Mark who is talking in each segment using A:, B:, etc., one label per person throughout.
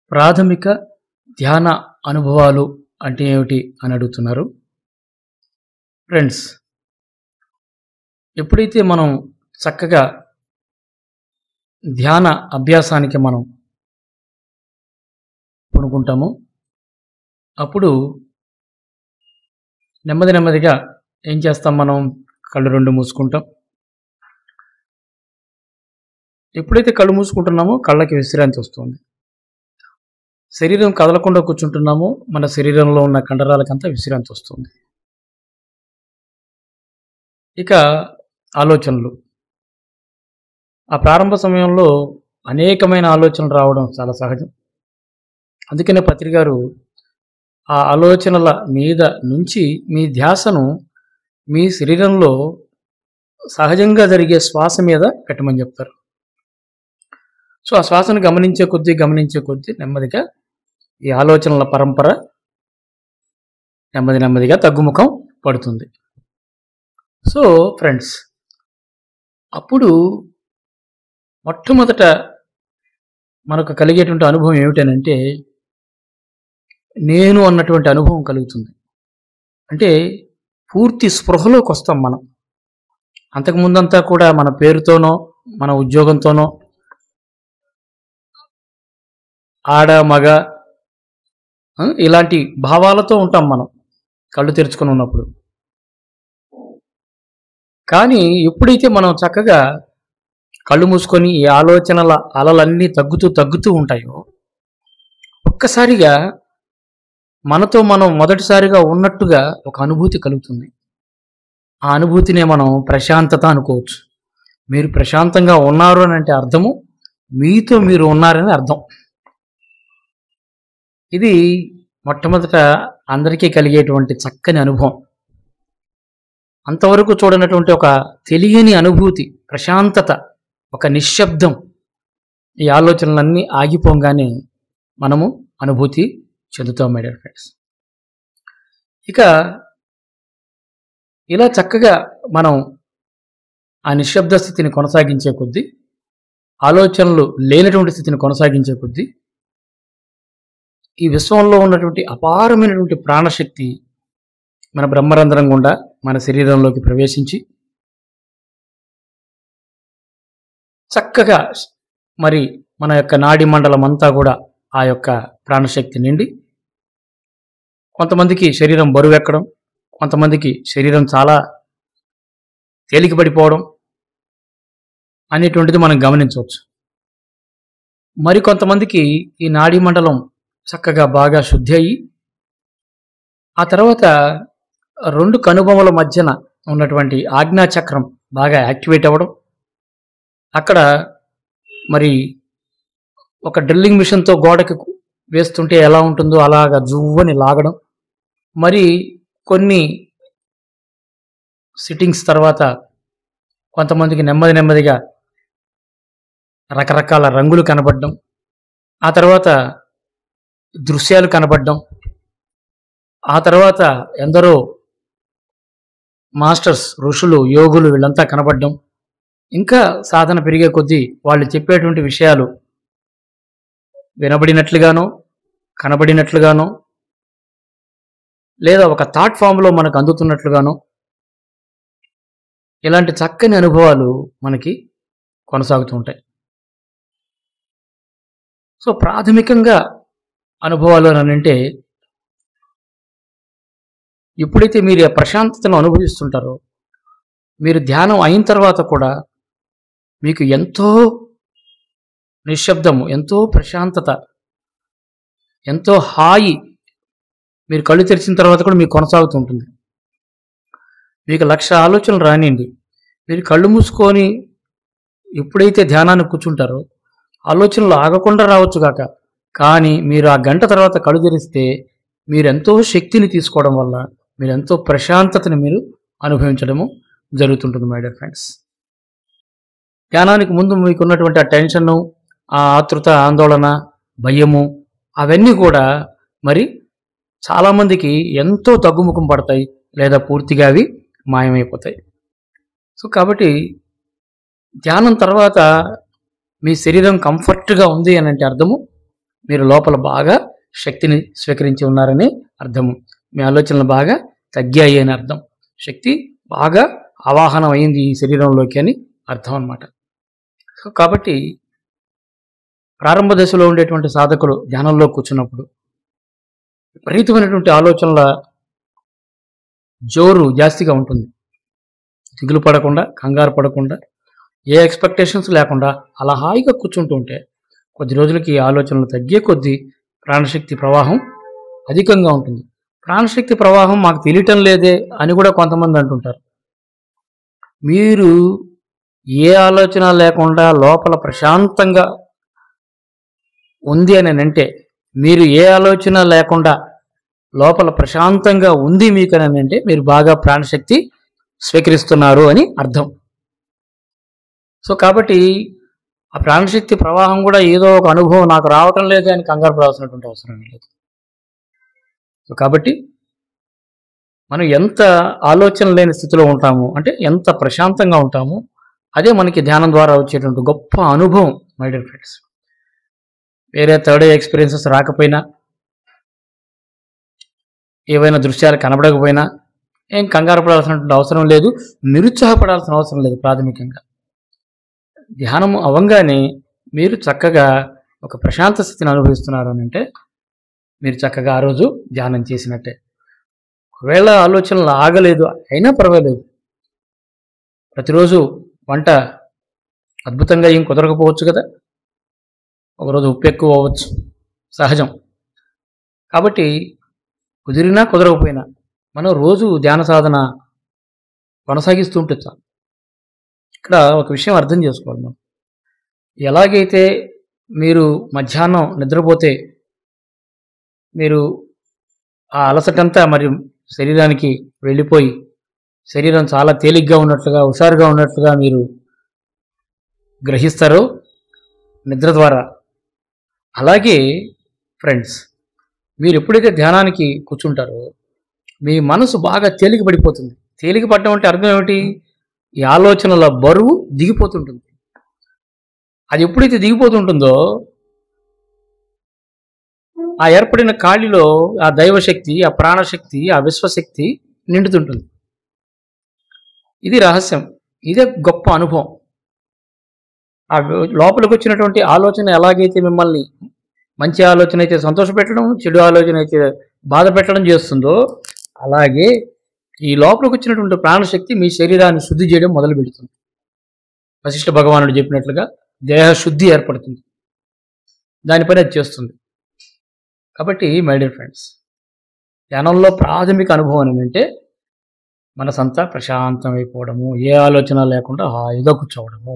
A: ప్రాథమిక ధ్యాన అనుభవాలు అంటే ఏమిటి అని అడుగుతున్నారు ఫ్రెండ్స్ ఎప్పుడైతే మనం చక్కగా ధ్యాన అభ్యాసానికి మనం పూనుకుంటామో అప్పుడు నెమ్మది నెమ్మదిగా ఏం చేస్తాం మనం కళ్ళు రెండు మూసుకుంటాం ఎప్పుడైతే కళ్ళు మూసుకుంటున్నామో కళ్ళకి విశ్రాంతి వస్తుంది శరీరం కదలకుండా కూర్చుంటున్నామో మన శరీరంలో ఉన్న కండరాలకంతా విశ్రాంతి వస్తుంది ఇక ఆలోచనలు ఆ ప్రారంభ సమయంలో అనేకమైన ఆలోచనలు రావడం చాలా సహజం అందుకనే పత్రిక గారు ఆ ఆలోచనల మీద నుంచి మీ ధ్యాసను మీ శరీరంలో సహజంగా జరిగే శ్వాస మీద పెట్టమని చెప్తారు సో ఆ శ్వాసను గమనించే కొద్దీ గమనించే కొద్దీ నెమ్మదిగా ఈ ఆలోచనల పరంపర నెమ్మది నెమ్మదిగా తగ్గుముఖం పడుతుంది సో ఫ్రెండ్స్ అప్పుడు మొట్టమొదట మనకు కలిగేటువంటి అనుభవం ఏమిటనంటే నేను అన్నటువంటి అనుభవం కలుగుతుంది అంటే పూర్తి స్పృహలోకి వస్తాం మనం అంతకు ముందంతా కూడా మన పేరుతోనో మన ఉద్యోగంతోనో ఆడ మగ ఆ, ఇలాంటి భావాలతో ఉంటాం మనం కళ్ళు తెరుచుకొని ఉన్నప్పుడు కానీ ఎప్పుడైతే మనం చక్కగా కళ్ళు మూసుకొని ఈ ఆలోచనల అలలన్నీ తగ్గుతూ తగ్గుతూ ఉంటాయో ఒక్కసారిగా మనతో మనం మొదటిసారిగా ఉన్నట్టుగా ఒక అనుభూతి కలుగుతుంది ఆ అనుభూతినే మనం ప్రశాంతత అనుకోవచ్చు మీరు ప్రశాంతంగా ఉన్నారు అని అంటే అర్థము మీతో మీరు ఉన్నారని అర్థం ఇది మొట్టమొదట అందరికీ కలిగేటువంటి చక్కని అనుభవం అంతవరకు చూడనటువంటి ఒక తెలియని అనుభూతి ప్రశాంతత ఒక నిశ్శబ్దం ఈ ఆలోచనలన్నీ ఆగిపోగానే మనము అనుభూతి చెందుతాం మై డియర్ ఫ్రెండ్స్ ఇక ఇలా చక్కగా మనం ఆ నిశ్శబ్ద స్థితిని కొనసాగించే కొద్దీ ఆలోచనలు లేనటువంటి స్థితిని కొనసాగించే కొద్దీ ఈ విశ్వంలో ఉన్నటువంటి అపారమైనటువంటి ప్రాణశక్తి మన బ్రహ్మరంధ్రం గుండా మన శరీరంలోకి ప్రవేశించి చక్కగా మరి మన యొక్క నాడి మండలం అంతా కూడా ఆ యొక్క ప్రాణశక్తి నిండి కొంతమందికి శరీరం బరువెక్కడం కొంతమందికి శరీరం చాలా తేలిక పడిపోవడం అనేటువంటిది మనం గమనించవచ్చు మరి కొంతమందికి ఈ నాడీ మండలం చక్కగా బాగా శుద్ధి అయ్యి ఆ తర్వాత రెండు కనుబొమల మధ్యన ఉన్నటువంటి ఆజ్ఞాచక్రం బాగా యాక్టివేట్ అవ్వడం అక్కడ మరి ఒక డ్రిల్లింగ్ మిషన్తో గోడకి వేస్తుంటే ఎలా ఉంటుందో అలాగా జువ్వని లాగడం మరి కొన్ని సిట్టింగ్స్ తర్వాత కొంతమందికి నెమ్మది నెమ్మదిగా రకరకాల రంగులు కనబడడం ఆ తర్వాత దృశ్యాలు కనబడడం ఆ తర్వాత ఎందరో మాస్టర్స్ ఋషులు యోగులు వీళ్ళంతా కనబడడం ఇంకా సాధన పెరిగే కొద్దీ వాళ్ళు చెప్పేటువంటి విషయాలు వినబడినట్లుగానో కనబడినట్లుగానో లేదా ఒక థాట్ ఫామ్లో మనకు అందుతున్నట్లుగానో ఇలాంటి చక్కని అనుభవాలు మనకి కొనసాగుతూ ఉంటాయి సో ప్రాథమికంగా అనుభవాలు అని అంటే ఎప్పుడైతే మీరు ఆ ప్రశాంతతను అనుభవిస్తుంటారో మీరు ధ్యానం అయిన తర్వాత కూడా మీకు ఎంతో నిశ్శబ్దము ఎంతో ప్రశాంతత ఎంతో హాయి మీరు కళ్ళు తెరిచిన తర్వాత కూడా మీకు కొనసాగుతూ ఉంటుంది మీకు లక్ష ఆలోచనలు రానియండి మీరు కళ్ళు మూసుకొని ఎప్పుడైతే ధ్యానానికి కూర్చుంటారో ఆలోచనలు ఆగకుండా రావచ్చు కాక కానీ మీరు ఆ గంట తర్వాత కళ్ళు తెరిస్తే మీరు ఎంతో శక్తిని తీసుకోవడం వల్ల మీరు ఎంతో ప్రశాంతతని మీరు అనుభవించడము జరుగుతుంటుంది మై డియర్ ఫ్రెండ్స్ ధ్యానానికి ముందు మీకు ఉన్నటువంటి ఆ టెన్షను ఆ ఆతృత ఆందోళన భయము అవన్నీ కూడా మరి చాలామందికి ఎంతో తగ్గుముఖం పడతాయి లేదా పూర్తిగా అవి మాయమైపోతాయి సో కాబట్టి ధ్యానం తర్వాత మీ శరీరం కంఫర్ట్గా ఉంది అని అంటే అర్థము మీరు లోపల బాగా శక్తిని స్వీకరించి ఉన్నారని అర్థము మీ ఆలోచనలు బాగా తగ్గాయి అని అర్థం శక్తి బాగా ఆవాహనం అయింది ఈ శరీరంలోకి అని అర్థం అన్నమాట సో కాబట్టి ప్రారంభ దశలో ఉండేటువంటి సాధకులు ధ్యానంలో కూర్చున్నప్పుడు విపరీతమైనటువంటి ఆలోచనల జోరు జాస్తిగా ఉంటుంది దిగులు పడకుండా కంగారు పడకుండా ఏ ఎక్స్పెక్టేషన్స్ లేకుండా అలా హాయిగా కూర్చుంటూ ఉంటే కొద్ది రోజులకి ఈ ఆలోచనలు తగ్గే కొద్దీ ప్రాణశక్తి ప్రవాహం అధికంగా ఉంటుంది ప్రాణశక్తి ప్రవాహం మాకు తెలియటం లేదే అని కూడా కొంతమంది అంటుంటారు మీరు ఏ ఆలోచన లేకుండా లోపల ప్రశాంతంగా ఉంది అని అంటే మీరు ఏ ఆలోచన లేకుండా లోపల ప్రశాంతంగా ఉంది మీకు అని అంటే మీరు బాగా ప్రాణశక్తి స్వీకరిస్తున్నారు అని అర్థం సో కాబట్టి ఆ ప్రాణశక్తి ప్రవాహం కూడా ఏదో ఒక అనుభవం నాకు రావటం లేదు అని కంగారు పడాల్సినటువంటి అవసరం లేదు సో కాబట్టి మనం ఎంత ఆలోచన లేని స్థితిలో ఉంటాము అంటే ఎంత ప్రశాంతంగా ఉంటామో అదే మనకి ధ్యానం ద్వారా వచ్చేటువంటి గొప్ప అనుభవం మై డియర్ ఫ్రెండ్స్ వేరే థర్డ్ ఎక్స్పీరియన్సెస్ రాకపోయినా ఏవైనా దృశ్యాలు కనబడకపోయినా ఏం కంగారు పడాల్సినటువంటి అవసరం లేదు నిరుత్సాహపడాల్సిన అవసరం లేదు ప్రాథమికంగా ధ్యానం అవ్వంగానే మీరు చక్కగా ఒక ప్రశాంత స్థితిని అనుభవిస్తున్నారు అని అంటే మీరు చక్కగా ఆ రోజు ధ్యానం చేసినట్టే ఒకవేళ ఆలోచనలు ఆగలేదు అయినా పర్వాలేదు ప్రతిరోజు వంట అద్భుతంగా ఏం కుదరకపోవచ్చు కదా ఒకరోజు ఉప్పు ఎక్కువ అవ్వచ్చు సహజం కాబట్టి కుదిరినా కుదరకపోయినా మనం రోజు ధ్యాన సాధన కొనసాగిస్తూ ఉంటే చాలు ఇక్కడ ఒక విషయం అర్థం చేసుకోవాలి మనం ఎలాగైతే మీరు మధ్యాహ్నం నిద్రపోతే మీరు ఆ అలసటంతా మరి శరీరానికి వెళ్ళిపోయి శరీరం చాలా తేలిగ్గా ఉన్నట్లుగా హుషారుగా ఉన్నట్లుగా మీరు గ్రహిస్తారో నిద్ర ద్వారా అలాగే ఫ్రెండ్స్ మీరు ఎప్పుడైతే ధ్యానానికి కూర్చుంటారో మీ మనసు బాగా తేలిక పడిపోతుంది తేలిక పడడం అంటే అర్థం ఏమిటి ఈ ఆలోచనల బరువు దిగిపోతుంటుంది అది ఎప్పుడైతే దిగిపోతుంటుందో ఆ ఏర్పడిన ఖాళీలో ఆ దైవశక్తి ఆ ప్రాణశక్తి ఆ విశ్వశక్తి నిండుతుంటుంది ఇది రహస్యం ఇదే గొప్ప అనుభవం ఆ లోపలికి వచ్చినటువంటి ఆలోచన ఎలాగైతే మిమ్మల్ని మంచి ఆలోచన అయితే సంతోషపెట్టడం చెడు ఆలోచన అయితే బాధ పెట్టడం చేస్తుందో అలాగే ఈ లోపలికి వచ్చినటువంటి ప్రాణశక్తి మీ శరీరాన్ని శుద్ధి చేయడం మొదలు పెడుతుంది వశిష్ఠ భగవానుడు చెప్పినట్లుగా దేహ శుద్ధి ఏర్పడుతుంది దానిపైన అది చేస్తుంది కాబట్టి మై డియర్ ఫ్రెండ్స్ ధ్యానంలో ప్రాథమిక అనుభవం ఏంటంటే మనసంతా ప్రశాంతమైపోవడము ఏ ఆలోచన లేకుండా హాయిగా కూర్చోవడము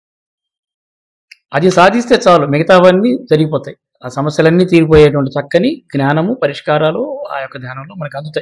A: అది సాధిస్తే చాలు మిగతావన్నీ జరిగిపోతాయి ఆ సమస్యలన్నీ తీరిపోయేటువంటి చక్కని జ్ఞానము పరిష్కారాలు ఆ యొక్క ధ్యానంలో మనకు అందుతాయి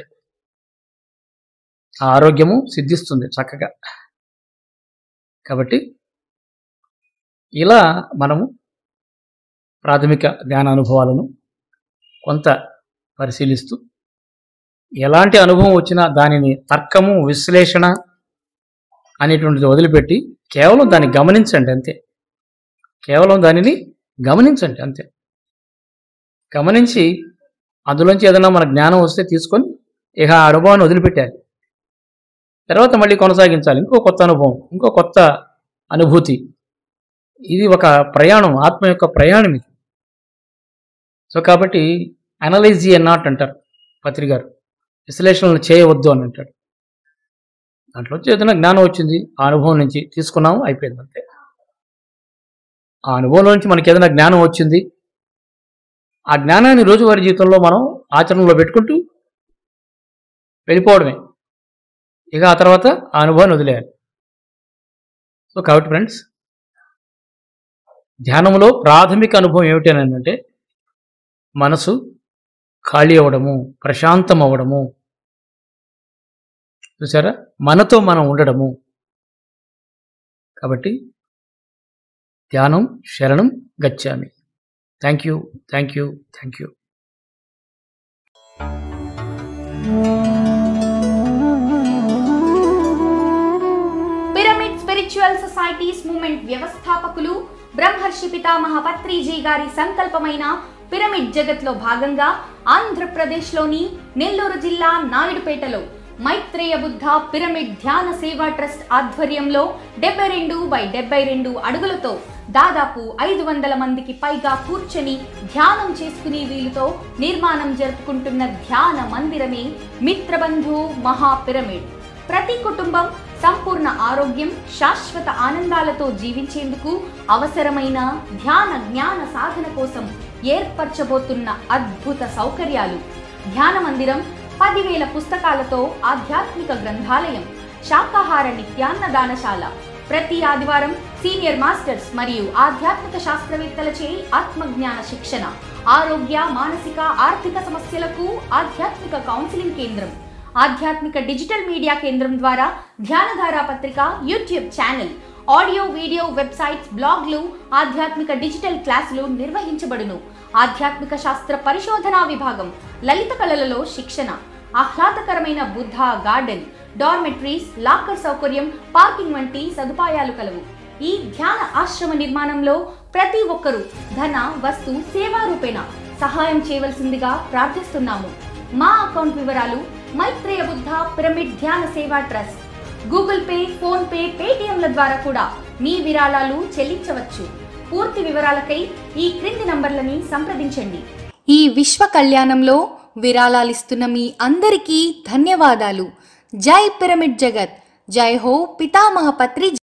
A: ఆ ఆరోగ్యము సిద్ధిస్తుంది చక్కగా కాబట్టి ఇలా మనము ప్రాథమిక ధ్యాన అనుభవాలను కొంత పరిశీలిస్తూ ఎలాంటి అనుభవం వచ్చినా దానిని తర్కము విశ్లేషణ అనేటువంటిది వదిలిపెట్టి కేవలం దాన్ని గమనించండి అంతే కేవలం దానిని గమనించండి అంతే గమనించి అందులోంచి ఏదైనా మన జ్ఞానం వస్తే తీసుకొని ఇక ఆ అనుభవాన్ని వదిలిపెట్టాలి తర్వాత మళ్ళీ కొనసాగించాలి ఇంకో కొత్త అనుభవం ఇంకో కొత్త అనుభూతి ఇది ఒక ప్రయాణం ఆత్మ యొక్క ప్రయాణం ఇది సో కాబట్టి అనలైజీ నాట్ అంటారు పత్రి గారు విశ్లేషణలు చేయవద్దు అని అంటాడు దాంట్లో వచ్చి ఏదైనా జ్ఞానం వచ్చింది ఆ అనుభవం నుంచి తీసుకున్నాము అయిపోయింది అంతే ఆ అనుభవం నుంచి మనకి ఏదైనా జ్ఞానం వచ్చింది ఆ జ్ఞానాన్ని రోజువారీ జీవితంలో మనం ఆచరణలో పెట్టుకుంటూ వెళ్ళిపోవడమే ఇక ఆ తర్వాత ఆ అనుభవాన్ని వదిలేయాలి సో కాబట్టి ఫ్రెండ్స్ ధ్యానంలో ప్రాథమిక అనుభవం ఏమిటి అని అంటే మనసు ఖాళీ అవ్వడము ప్రశాంతం అవ్వడము చూసారా మనతో మనం ఉండడము కాబట్టి ధ్యానం శరణం గచ్చామి thank you thank you thank you
B: pyramid spiritual societies movement వ్యవస్థాపకులు బ్రహ్మర్షి పితామహ పత్రిజీ గారి సంకల్పమైన పిరమిడ్ జగత్లో భాగంగా ఆంధ్రప్రదేశ్లోని నెల్లూరు జిల్లా నాయుడుపేటలో మైత్రేయ బుద్ధ పిరమిడ్ ధ్యాన సేవా ట్రస్ట్ ఆధ్వర్యంలో డెబ్బై రెండు బై డెబ్బై రెండు అడుగులతో దాదాపు ఐదు వందల మందికి పైగా కూర్చొని ధ్యానం చేసుకునే వీలుతో నిర్మాణం జరుపుకుంటున్న ధ్యాన మందిరమే మిత్రబంధు మహా పిరమిడ్ ప్రతి కుటుంబం సంపూర్ణ ఆరోగ్యం శాశ్వత ఆనందాలతో జీవించేందుకు అవసరమైన ధ్యాన జ్ఞాన సాధన కోసం ఏర్పరచబోతున్న అద్భుత సౌకర్యాలు ధ్యాన మందిరం పదివేల పుస్తకాలతో ఆధ్యాత్మిక గ్రంథాలయం శాకాహార నిత్యాన్నదానశాల ప్రతి ఆదివారం సీనియర్ మాస్టర్స్ మరియు ఆధ్యాత్మిక శాస్త్రవేత్తలచే ఆత్మజ్ఞాన శిక్షణ ఆరోగ్య మానసిక ఆర్థిక సమస్యలకు ఆధ్యాత్మిక కౌన్సిలింగ్ కేంద్రం ఆధ్యాత్మిక డిజిటల్ మీడియా కేంద్రం ద్వారా ధ్యానధార పత్రిక YouTube channel audio video websites బ్లాగ్లు ఆధ్యాత్మిక డిజిటల్ క్లాసులు నిర్వహించబడును ఆధ్యాత్మిక శాస్త్ర పరిశోధనా విభాగం లలిత కళలలో శిక్షణ ఆహ్లాదకరమైన బుద్ధ గార్డెన్ డార్మెట్రీస్ లాకర్ సౌకర్యం పార్కింగ్ వంటి సదుపాయాలు కలవు ఈ ధ్యాన ఆశ్రమ నిర్మాణంలో ప్రతి ఒక్కరూ ధన వస్తు సేవా రూపేణ సహాయం చేయవలసిందిగా ప్రార్థిస్తున్నాము మా అకౌంట్ వివరాలు Maitreya Buddha pyramid Dhyana Seva trust Google Pay PhonePe పేటిఎంల ద్వారా కూడా మీ విరాళాలు చెల్లించవచ్చు పూర్తి వివరాలకై ఈ క్రింది నంబర్లని సంప్రదించండి ఈ విశ్వ కళ్యాణంలో విరాళాలిస్తున్న మీ అందరికీ ధన్యవాదాలు జై పిరమిడ్ జగత్ జై హో పితామహ పత్రి